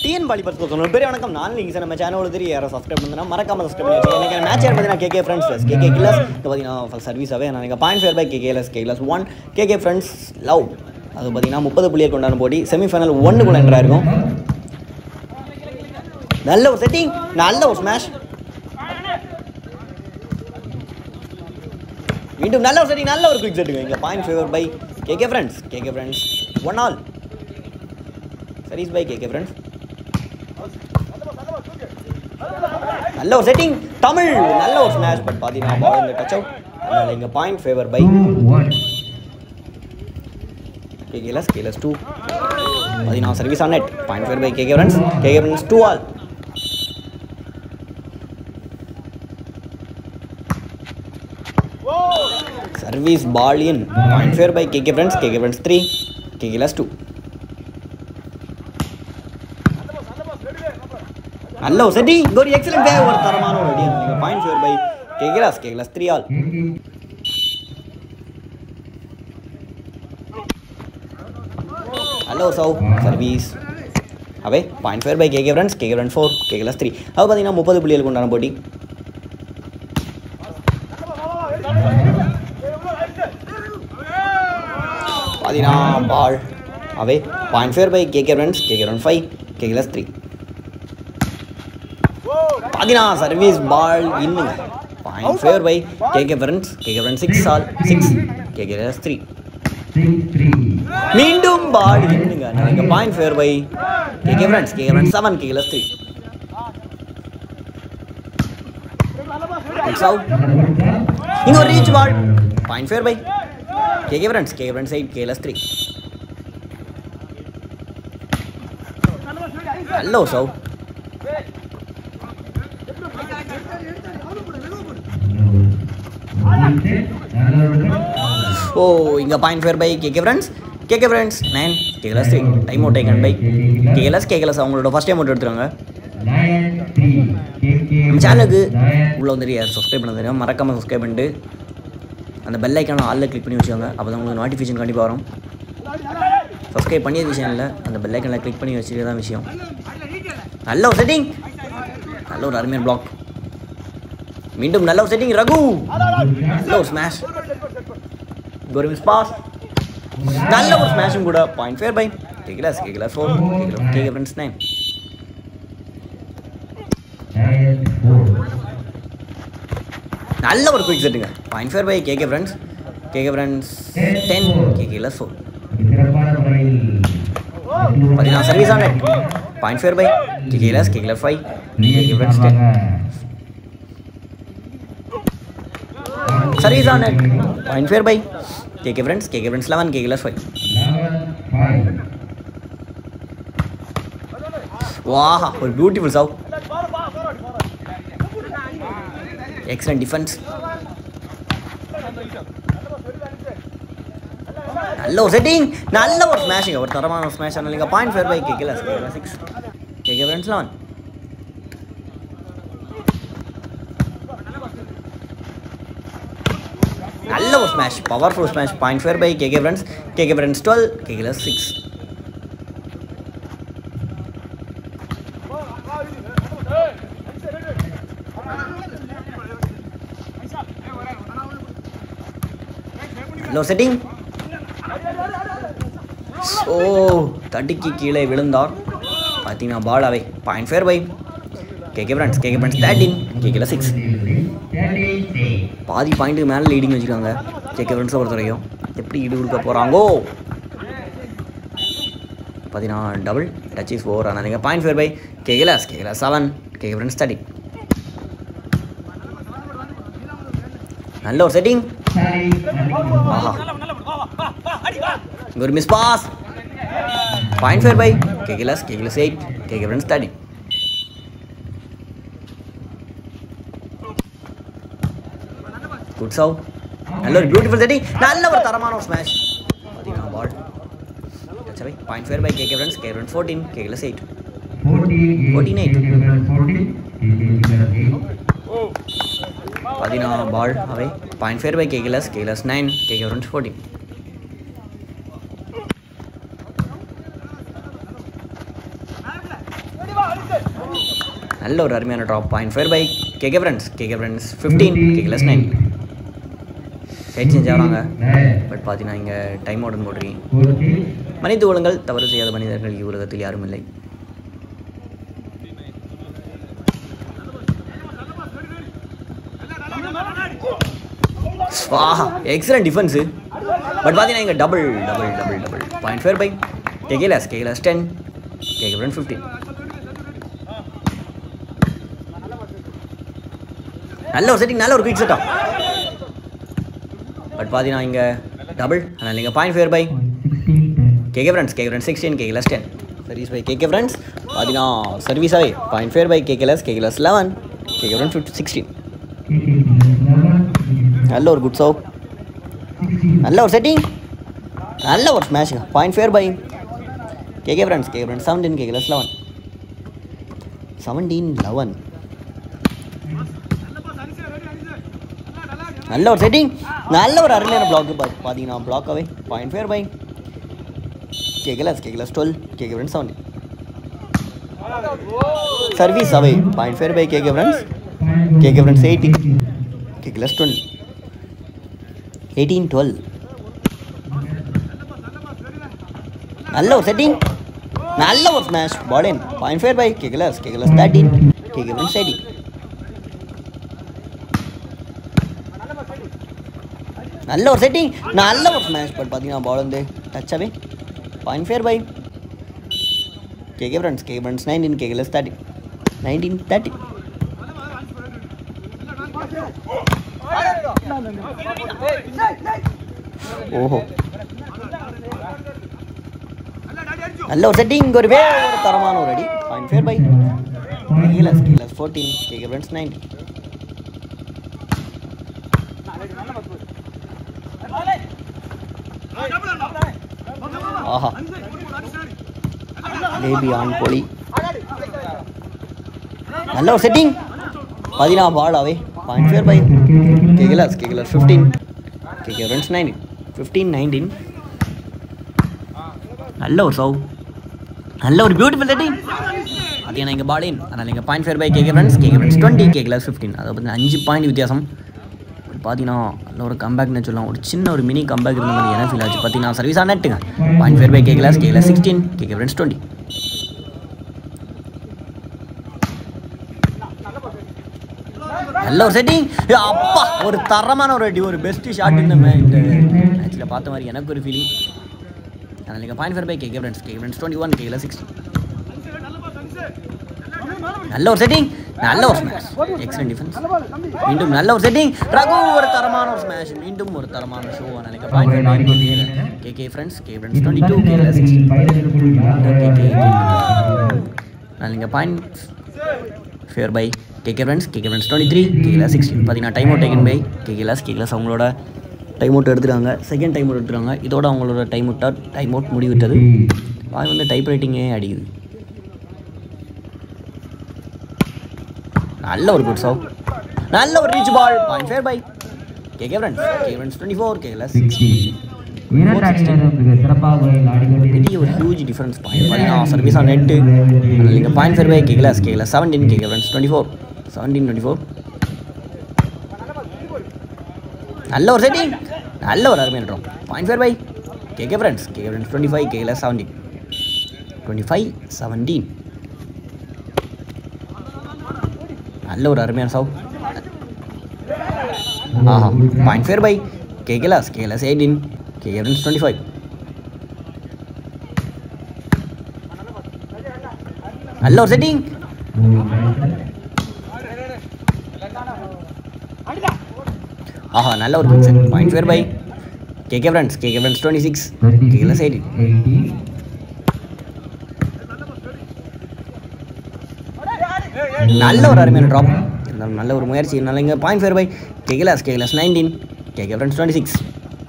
TN poly பத்து சொல்லணும் பெரிய வணக்கம் நான் நீங்கள் நம்ம சேனல் தெரியும் யாரும் சப்ஸ்கிரைப் பண்ணுறா மறக்காம சப்ஸ்கிரைப் பண்ணி வச்சுக்கோங்க எனக்கு மேட்ச் பார்த்தீங்கன்னா கேகே ஃப்ரெண்ட்ஸ் ப்ளஸ் கேகே கில்லஸ் இப்போ பார்த்தீங்கன்னா சர்வீஸாகவே நான் நீங்கள் பாயிண்ட் ஃபேர் பை கேகே லஸ் K K one KK friends love அது பார்த்தீங்கன்னா முப்பது புள்ளியை கொண்டாட போட்டி செமிஃபைனல் ஒன்றுக்குள்ள என்ட்ரா இருக்கும் நல்ல ஒரு செட்டிங் நல்ல ஒரு ஸ்மாஷ் மீண்டும் நல்ல ஒரு செட்டிங் நல்ல ஒரு குவிக் செட்டுங்க இங்கே point favour by KK friends KK friends one all service by KK friends நல்ல ஒரு செட்டிங் தமிழ் நல்ல ஒரு ஸ்மாஷ் பட் பார்த்தீங்கன்னா பால் இந்த டச் அவுட் அதனால் இங்கே பாயிண்ட் ஃபேவர் பை கேகேலஸ் கேலஸ் டூ பார்த்தீங்கன்னா service on net point favour by KK friends KK friends two all service ball in point favour by KK friends KK friends three கேகேலஸ் two நல்ல ஒரு செட்டி இங்க ஒரு எக்ஸலண்ட் பேர் ஒரு தரமான ஒரு அடி நீங்க பாயிண்ட் ஃபேவர் பை கேகலாஸ் கேகலாஸ் த்ரீ ஆல் ஹலோ சௌ service away point fair by KK friends K K friend four கேகலாஸ் த்ரீ அது பார்த்தீங்கன்னா முப்பது புள்ளிகளுக்கு உண்டான போட்டி பார்த்தீங்கன்னா ball away point fair by KK friends K K friend five கேகலாஸ் த்ரீ பார்த்தீங்கன்னா சர்வீஸ் பால் இன்னுங்க point favour by KK friends KK friends six all six K K three மீண்டும் பால் இன்னுங்க நாளைக்கு point favour by KK friends KK friends seven K K three இங்க ஒரு reach ball point favour by KK friends KK friends eight கேலஸ் three ஹலோ சவு ஓ இங்கே point fair by KK friends KK friends nine கேகலஸ் three time out taken by கேகலஸ் கேகலஸ் அவங்களோட ஃபஸ்ட் டைம் அவுட் எடுத்துருவாங்க நம்ம சேனலுக்கு உள்ள வந்து யார் சப்ஸ்கிரைப் பண்ண தெரியும் மறக்காமல் சப்ஸ்கிரைப் பண்ணிட்டு அந்த பெல் ஐக்கான ஆளில் கிளிக் பண்ணி வச்சுக்கோங்க அப்போ தான் உங்களுக்கு நோட்டிஃபிகேஷன் கண்டிப்பாக வரும் சப்ஸ்கிரைப் பண்ணியது விஷயம் இல்லை அந்த பெல் ஐக்கனில் கிளிக் பண்ணி வச்சுட்டு தான் விஷயம் நல்ல ஒரு செட்டிங் நல்ல ஒரு அருமையான பிளாக் மீண்டும் நல்ல ஒரு செட்டிங் ரகு நல்ல ஒரு ஸ்மாஷ் ஒரு மிஸ் பாஸ் நல்ல ஒரு ஸ்மாஷும் கூட பாயிண்ட் ஃபேர் பை கேட்கலாஸ் கேட்கலாஸ் ஃபோர் கேட்க ஃப்ரெண்ட்ஸ் நைன் நல்ல ஒரு குயிக் செட்டுங்க point fair by KK friends KK friends ten கேகேலாஸ் ஃபோர் பார்த்தீங்கன்னா service on net point fair by கேகேலாஸ் கேகேலாஸ் five K K friends ten service on net point fair by KK friends KK friends eleven K K லஸ் five வாஹா ஒரு beautiful சவ் excellent defence நல்ல ஒரு setting நல்ல ஒரு ஸ்மாஷிங் ஒரு தரமான ஒரு ஸ்மாஷ் ஆனால் பாயிண்ட் ஃபேர் பை கேட்கல சிக்ஸ் கேட்க ஃப்ரெண்ட்ஸ் லெவன் நல்ல ஒரு smash powerful smash point fair by KK friends KK friends twelve கேகேல சிக்ஸ் நல்ல ஒரு செட்டிங் ஓ தடுக்கி கீழே விழுந்தார் பார்த்தீங்கன்னா பால் அவை point fair by KK friends KK friends thirteen கேகேல சிக்ஸ் பாதி பாயிண்ட்டுக்கு மேலே லீடிங் வச்சுருக்காங்க கேகே ஃப்ரெண்ட்ஸை பொறுத்த வரைக்கும் எப்படி ஈடு கொடுக்க போகிறாங்கோ பார்த்தீங்கன்னா டபுள் டச் இஸ் ஃபோர் ஆனால் நீங்கள் பாயிண்ட் ஃபேர் பை கேகேலாஸ் கேகேலாஸ் செவன் கேகே ஃப்ரெண்ட்ஸ் தேர்ட்டி நல்ல ஒரு செட்டிங் ஆஹா ஒரு miss pass point fair by கேகிலஸ் கேகிலஸ் eight K K friends thirty good சவ் நல்ல ஒரு பியூட்டிஃபுல் செட்டிங் நல்ல ஒரு தரமான ஒரு ஸ்மாஷ் பார்த்தீங்கன்னா பால் சரி point fair by KK friends K friends fourteen கேகிலஸ் எயிட் ஃபோர்டீன் எயிட் பார்த்தீங்கன்னா பால் அவை பாயிண்ட் ஃபேர் பை கேகிலஸ் கேகிலஸ் நைன் கேகே ஃப்ரெண்ட்ஸ் ஃபோர்டீன் நல்ல ஒரு அருமையான drop point five by KK friends KK friends fifteen கேகேலஸ் நைன் சைட் சேஞ்ச் ஆகிறாங்க பட் பார்த்தீங்கன்னா இங்கே டைம் அவுட்னு போட்டிருக்கீங்க மனித உலகங்கள் தவறு செய்யாத மனிதர்கள் இவ்வுலகத்தில் யாரும் இல்லை வாஹா எக்ஸலண்ட் டிஃபென்ஸு பட் பார்த்தீங்கன்னா இங்கே double double double double point five by கேகேலாஸ் கேகேலாஸ் டென் கேகே ஃப்ரெண்ட் ஃபிஃப்டீன் நல்ல ஒரு செட்டிங் நல்ல ஒரு குயிக் செட்டா பட் பார்த்தீங்கன்னா இங்கே டபுள் அதனால் நீங்கள் point five by KK friends KK friends sixteen கேகேலஸ் ten service by KK friends பார்த்தீங்கன்னா சர்வீஸாகவே பாயிண்ட் ஃபைவ் பை கேகேலஸ் கேகேலஸ் eleven K K friend fifty sixteen நல்ல ஒரு குட் சர்வ் நல்ல ஒரு செட்டிங் நல்ல ஒரு smash point fair by KK friends KK friends seventeen K K லெஸ் லெவன் செவன்டீன் லெவன் நல்ல ஒரு செட்டிங் நல்ல ஒரு அருமையான பிளாக் பார்த்தீங்கன்னா பிளாக்காகவே பாயிண்ட் ஃபேர் பை கேகே லெஸ் கேகே லெஸ் twelve KK friends seventeen service away point fair by KK friends KK friends eighteen K K லெஸ் டுவெல் எயிட்டீன் டுவெல் நல்ல ஒரு செட்டிங் நல்ல ஒரு ஸ்மாஷ் பாலின் பாயிண்ட் ஃபைவ் பை கேகலஸ் கேகலஸ் தேர்ட்டீன் கேகே ஃப்ரெண்ட்ஸ் எயிட்டீன் நல்ல ஒரு செட்டிங் நல்ல ஒரு ஸ்மாஷ் பட் பார்த்தீங்கன்னா பால் வந்து டச்சாவே point five by KK friends KK friends nineteen கேகலஸ் தேர்ட்டின் நைன்டீன் தேர்ட்டின் ஓஹோ நல்ல ஒரு செட்டிங் ஒரு வே ஒரு தரமான ஒரு அடி பாயிண்ட் ஃபேர் பை கீழஸ் கீழஸ் ஃபோர்டீன் கேகே ஃப்ரெண்ட்ஸ் நைன்டீன் ஆஹா பேபி ஆன் போலி நல்ல ஒரு செட்டிங் பதினா பாலாவே பாயிண்ட் ஃபேர் பை கேகலஸ் கேகலஸ் fifteen K K friends nineteen fifteen nineteen நல்ல ஒரு சவ் நல்ல ஒரு பியூட்டிஃபுல் செட்டிங் அது என்ன இங்கே பாலின் அதனால் இங்கே point fair by KK friends KK friends twenty கேகலஸ் ஃபிஃப்டீன் அதை பற்றி அஞ்சு பாயிண்ட் வித்தியாசம் பார்த்தீங்கன்னா நல்ல ஒரு கம்பேக்னு சொல்லலாம் ஒரு சின்ன ஒரு மினி கம்பேக் இருந்த மாதிரி என்ன ஃபீல் ஆச்சு பார்த்தீங்கன்னா சர்வீஸ் ஆனட்டுங்க பாயிண்ட் ஃபேர் பை கேகலாஸ் கேகலாஸ் சிக்ஸ்டீன் கேகே ஃப்ரெண்ட்ஸ் டுவெண்ட்டி நல்ல ஒரு செட்டிங் அப்பா ஒரு தரமான ஒரு அடி ஒரு பெஸ்ட் ஷாட் இந்த மே- இந்த மேட்ச்சில் பார்த்த மாதிரி எனக்கு ஒரு ஃபீலிங் அதனால் நீங்கள் point fair by KK friends KK friends twenty one K K sixty நல்ல ஒரு செட்டிங் நல்ல ஒரு ஸ்மாஷ் எக்ஸலன்ட் டிஃபென்ஸ் மீண்டும் நல்ல ஒரு செட்டிங் ரகு ஒரு தரமான ஒரு ஸ்மாஷ் மீண்டும் ஒரு தரமான ஷோ அதனால் நீங்கள் point fair by KK friends K friends twenty two K K sixty அதனால் நீங்கள் point fair by KK friends KK friends twenty three கேகேலா சிக்ஸ்டீன் பார்த்தீங்கன்னா டைம் அவுட் டேக்கன் பை கேகேலாஸ் கேகேலாஸ் அவங்களோட டைம் அவுட் எடுத்துருக்காங்க செகண்ட் டைம் அவுட் எடுத்துருக்காங்க இதோட அவங்களோட டைம் அவுட்டாக டைம் அவுட் முடிவிட்டது பாய் வந்து டைப் ரைட்டிங்கே அடிக்குது நல்ல ஒரு குட் சவ் நல்ல ஒரு reach ball point fair by KK friends K friends twenty four கேகேலாஸ் பெரிய ஒரு ஹியூஜ் டிஃபரன்ஸ் பாயிண்ட் பார்த்தீங்கன்னா சர்வீஸ் ஆன் நெட்டு நீங்கள் பாயிண்ட் ஃபைவ் பை கேட்கலாஸ் கேட்கல செவன்டீன் கேட்க friends twenty four seventeen twenty four நல்ல ஒரு செட்டிங் நல்ல ஒரு அருமையான drop point five by KK friends KK friends twenty five கேட்கல செவன்டீன் டுவெண்ட்டி ஃபைவ் செவன்டீன் நல்ல ஒரு அருமையான சவ் ஆஹா point fair by கேகேலாஸ் கேகேலாஸ் eighteen K K friends twenty five நல்ல ஒரு செட்டிங் ஆஹா நல்ல ஒரு picture point fair by KK friends KK friends twenty six கேகேலாஸ் எயிட்டீன் நல்ல ஒரு அருமையான ட்ராப் இருந்தாலும் நல்ல ஒரு முயற்சி இருந்தாலும் இங்கே point fair by கேகேலாஸ் KKLS nineteen KK friends twenty six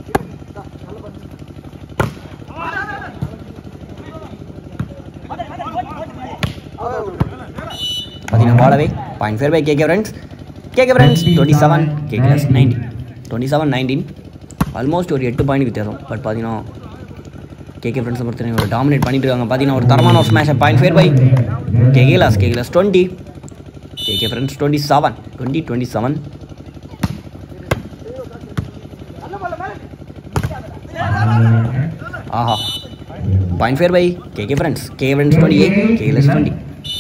பார்த்தீங்கன்னா பாலவே point fair by KK friends KK friends twenty seven KKLS nineteen twenty seven nineteen almost ஒரு எட்டு பாயிண்ட் வித்தியாசம் பட் பார்த்தீங்கன்னா கேகே ஃப்ரெண்ட்ஸை பொறுத்தவரைக்கும் ஒரு டாமினேட் பண்ணிட்டு இருக்காங்க பார்த்தீங்கன்னா ஒரு தரமான ஒரு smash point fair by கேகேலாஸ் KKLS twenty KK friends twenty seven twenty twenty seven ஆஹா point fair by KK friends K friends twenty eight KLS twenty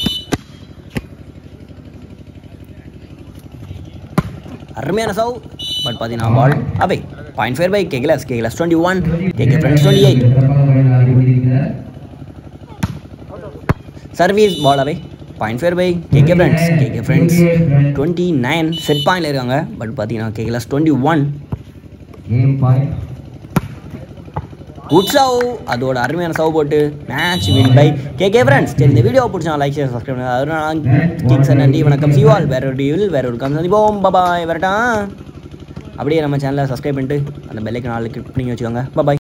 அருமையான சவ் பட் பார்த்தீங்கன்னா பால் அவை point fair by KKS KKS twenty one KK friends twenty eight service ball அவை point fair by KK friends KK friends twenty nine set பாயிண்டில் இருக்காங்க but பார்த்தீங்கன்னா KKS twenty one Game point. Good சவ் அதோட அருமையான சவ் போட்டு match win by KK friends சரி இந்த வீடியோ பிடிச்சா லைக் ஷேர் சப்ஸ்கிரைப் பண்ணுங்க அதனால கிங்ஸ் நன்றி வணக்கம் சிவால் வேற ஒரு டியூல் வேற ஒரு கம் சந்திப்போம் பபாய் வரட்டா அப்படியே நம்ம சேனலை சப்ஸ்கிரைப் பண்ணிட்டு அந்த பெல்லைக்கு நாலு கிளிக் பண்ணி வச்சுக்கோங்க பபாய்